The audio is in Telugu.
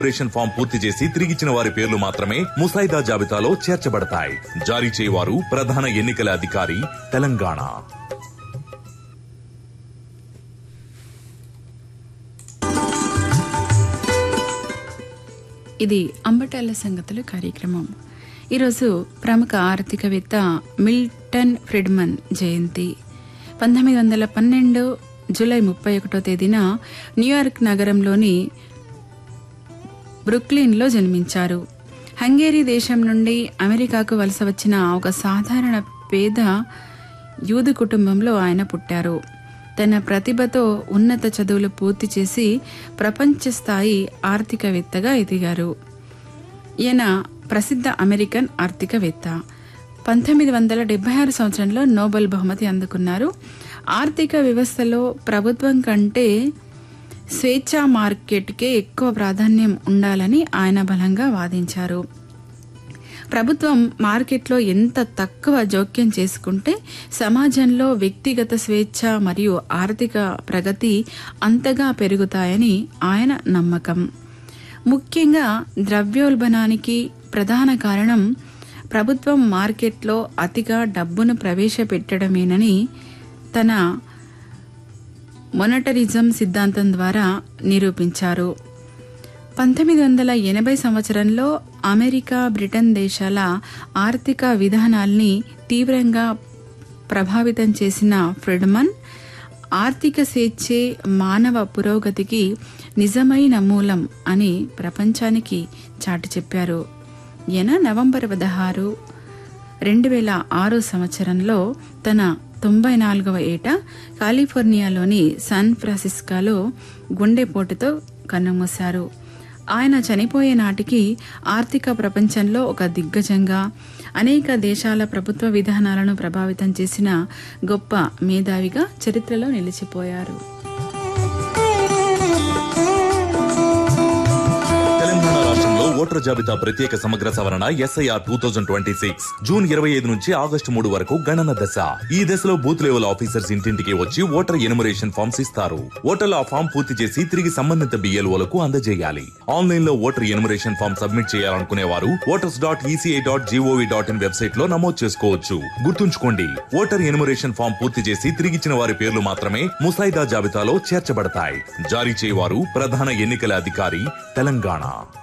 ఆపరేషన్ ఫామ్ పూర్తి చేసి తిరిగిచ్చిన వారి పేర్లు మాత్రమే ముసాయిదా జాబితాలో చేర్చబడతాయి జారీ చేయవారు ప్రధాన ఎన్నికల అధికారి తెలంగాణ ఇది అంబటాల సంగతులు కార్యక్రమం ఈరోజు ప్రముఖ ఆర్థికవేత్త మిల్టన్ ఫ్రిడ్మన్ జయంతి పంతొమ్మిది వందల పన్నెండు జూలై ముప్పై ఒకటో తేదీన న్యూయార్క్ నగరంలోని బ్రుక్లిన్లో జన్మించారు హంగేరీ దేశం నుండి అమెరికాకు వలస వచ్చిన ఒక సాధారణ పేద యూదు కుటుంబంలో ఆయన పుట్టారు తన ప్రతిభతో ఉన్నత చదువులు పూర్తి చేసి ప్రపంచ స్థాయి ఆర్థికవేత్తగా ఎదిగారు ఈయన ప్రసిద్ధ అమెరికన్ ఆర్థికవేత్త పంతొమ్మిది వందల డెబ్బై ఆరు సంవత్సరంలో నోబెల్ బహుమతి అందుకున్నారు ఆర్థిక వ్యవస్థలో ప్రభుత్వం కంటే స్వేచ్ఛా మార్కెట్కే ఎక్కువ ప్రాధాన్యం ఉండాలని ఆయన బలంగా వాదించారు ప్రభుత్వం మార్కెట్లో ఎంత తక్కువ జోక్యం చేసుకుంటే సమాజంలో వ్యక్తిగత స్వేచ్ఛ మరియు ఆర్థిక ప్రగతి అంతగా పెరుగుతాయని ఆయన నమ్మకం ముఖ్యంగా ద్రవ్యోల్బణానికి ప్రధాన కారణం ప్రభుత్వం మార్కెట్లో అతిగా డబ్బును ప్రవేశపెట్టడమేనని తన మొనటరిజం సిద్ధాంతం ద్వారా నిరూపించారు పంతొమ్మిది వందల ఎనభై సంవత్సరంలో అమెరికా బ్రిటన్ దేశాల ఆర్థిక విధానాల్ని తీవ్రంగా ప్రభావితం చేసిన ఫ్రిడ్మన్ ఆర్థిక స్వేచ్ఛే మానవ పురోగతికి నిజమైన మూలం అని ప్రపంచానికి చాటి చెప్పారు ఈయన నవంబర్ పదహారు రెండు వేల ఆరు సంవత్సరంలో తన తొంభై నాలుగవ ఏట కాలిఫోర్నియాలోని శాన్ ఫ్రాన్సిస్కోలో గుండెపోటుతో కన్నుమూశారు ఆయన చనిపోయే నాటికి ఆర్థిక ప్రపంచంలో ఒక దిగ్గజంగా అనేక దేశాల ప్రభుత్వ విధానాలను ప్రభావితం చేసిన గొప్ప మేధావిగా చరిత్రలో నిలిచిపోయారు తెలంగాణ రాష్ట్రంలో ఓటర్ జాబితా ప్రత్యేక సమగ్ర సవరణ SIR two thousand twenty six June ఇరవై ఐదు నుంచి ఆగస్టు మూడు వరకు గణన దశ ఈ దశలో బూత్ లెవెల్ ఆఫీసర్స్ ఇంటింటికి వచ్చి ఓటర్ ఎనుమరేషన్ ఫామ్స్ ఇస్తారు ఓటర్లు ఆ ఫామ్ పూర్తి చేసి తిరిగి సంబంధిత బిఎల్ఓలకు అందజేయాలి ఆన్లైన్ లో ఓటర్ ఎనుమరేషన్ ఫామ్ సబ్మిట్ చేయాలనుకునే వారు voters dot ECI dot gov dot in website లో నమోదు చేసుకోవచ్చు గుర్తుంచుకోండి ఓటర్ ఎనుమరేషన్ ఫామ్ పూర్తి చేసి తిరిగిచ్చిన వారి పేర్లు మాత్రమే ముసాయిదా జాబితాలో చేర్చబడతాయి జారీ చేయవారు ప్రధాన ఎన్నికల అధికారి తెలంగాణ